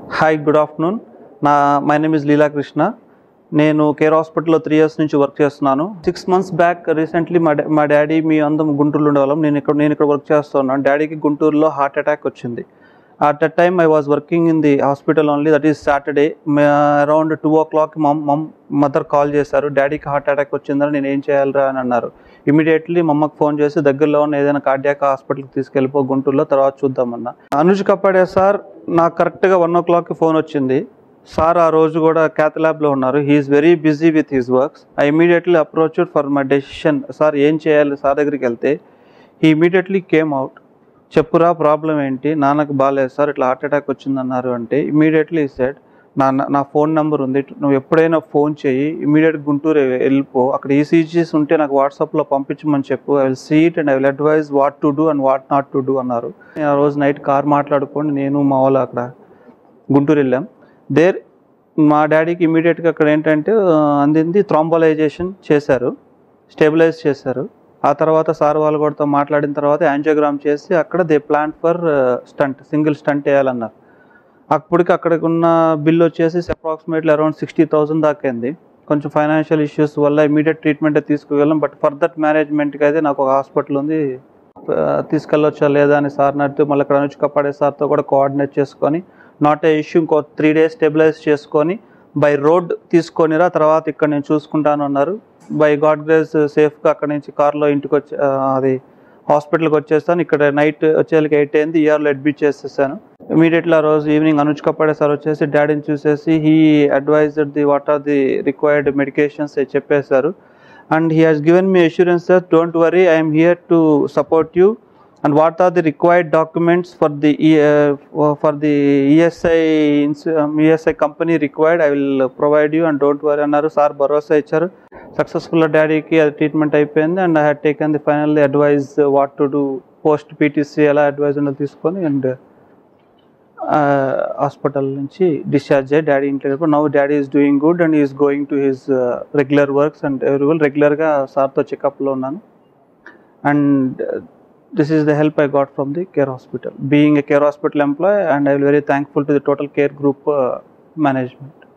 Hi good afternoon నా my name is Leela Krishna నేను Care హాస్పిటల్లో త్రీ ఇయర్స్ నుంచి వర్క్ చేస్తున్నాను సిక్స్ మంత్స్ బ్యాక్ రీసెంట్లీ మా డా- మా డాడీ మీ అందరం గుంటూరులో ఉండేవాళ్ళం నేను ఇక్కడ నేను ఇక్కడ వర్క్ చేస్తున్నాను డాడీకి గుంటూరులో హార్ట్ అటాక్ వచ్చింది at that time I was working in the hospital only that is Saturday around two o'clock mum mum mother call చేశారు డాడీకి హార్ట్ అటాక్ వచ్చిందని నేను ఏం చేయాలరా అని అన్నారు ఇమీడియట్లీ మా అమ్మకి ఫోన్ చేసి దగ్గరలో ఉన్న ఏదైనా కార్డియాక్ హాస్పిటల్కి తీసుకెళ్ళిపో గుంటూరులో తర్వాత చూద్దామన్నా అనుజ్ కప్పాడే సార్ నాకు కరెక్ట్గా వన్ ఓ క్లాక్కి ఫోన్ వచ్చింది సార్ ఆ రోజు కూడా క్యాత్ ల్యాబ్లో ఉన్నారు he is very busy with his works I immediately approach for my decision sir ఏం చేయాలి సార్ దగ్గరికి వెళ్తే హీ ఇమీడియట్లీ కేమ్ అవుట్ చెప్పురా ప్రాబ్లం ఏంటి నాన్నకు బాగాలేదు సార్ ఇట్లా హార్ట్ అటాక్ వచ్చిందన్నారు అంటే ఇమీడియట్లీ సెడ్ నా నా ఫోన్ నెంబర్ ఉంది నువ్వు ఎప్పుడైనా ఫోన్ చేయి ఇమీడియట్ గుంటూరు వెళ్ళిపో అక్కడ ఈసీజీస్ ఉంటే నాకు వాట్సాప్లో పంపించమని చెప్పు I will see it and I will advise what to do and what not to do అన్నారు నేను ఆ రోజు నైట్ కార్ మాట్లాడుకొని నేను మా వాళ్ళు అక్కడ గుంటూరు వెళ్ళాం దేర్ మా డాడీకి ఇమీడియట్గా అక్కడ ఏంటంటే ఆ, అందింది థ్రాంబలైజేషన్ చేశారు స్టెబిలైజ్ చేశారు ఆ తర్వాత సార్ వాళ్ళు కూడా మాట్లాడిన తర్వాత యాంజియోగ్రామ్ చేసి అక్కడ they plan for stent single stent వేయాలన్నారు అప్పటికి అక్కడికి ఉన్న బిల్ వచ్చేసి అప్రాక్సిమేట్లీ అరౌండ్ సిక్స్టీ థౌసండ్ దాకా అయింది కొంచెం ఫైనాన్షియల్ ఇష్యూస్ వల్ల ఇమీడియట్ ట్రీట్మెంట్ తీసుకువెళ్ళాం బట్ ఫర్దర్ మేనేజ్మెంట్కి అయితే నాకు ఒక హాస్పిటల్ ఉంది ఆ, తీసుకెళ్ళొచ్చా లేదా అని సార్ నడితే మళ్ళీ అక్కడ అనుజ్ కప్పాడే సార్తో కూడా కోఆర్డినేట్ చేసుకొని నాట్ ఏ ఇష్యూ ఇంకో త్రీ డేస్ స్టెబిలైజ్ చేసుకొని బై రోడ్ తీసుకొనిరా తర్వాత ఇక్కడ నేను చూసుకుంటాను అన్నారు బై గాడ్ గ్రేస్ సేఫ్గా అక్కడ నుంచి కార్లో ఇంటికి వచ్చి ఆ, అది హాస్పిటల్కి వచ్చేస్తాను ఇక్కడ నైట్ వచ్చేళ్ళకి ఎయిట్ అయింది ఇయర్లో అడ్మిట్ చేసేసాను ఇమీడియట్లీ ఆ రోజు ఈవినింగ్ అనుజ్ కప్పాడే సార్ వచ్చేసి డాడీని చూసేసి he advised the what are the required medications చెప్పేశారు and he has given me assurance sir don't worry I'm here to support you and what are the required documents for the E- uh, for the ESI ins- um, ESI company required I will provide you and don't worry అన్నారు sir భరోసా ఇచ్చారు successful డాడీకి అది treatment అయిపోయింది and I had taken the final advise what to do post PTC ఎలా advise ఉన్నది తీసుకొని and hospital నుంచి డిశ్చార్జ్ అయ్యి డాడీ ఇంట్లో now daddy is doing good and is going to his regular works and ఎవరి రెగ్యులర్గా సార్తో చెకప్లో ఉన్నాను and uh, this is the help I got from the care hospital. Being a care hospital employee, and I am very thankful to the total care group uh, management.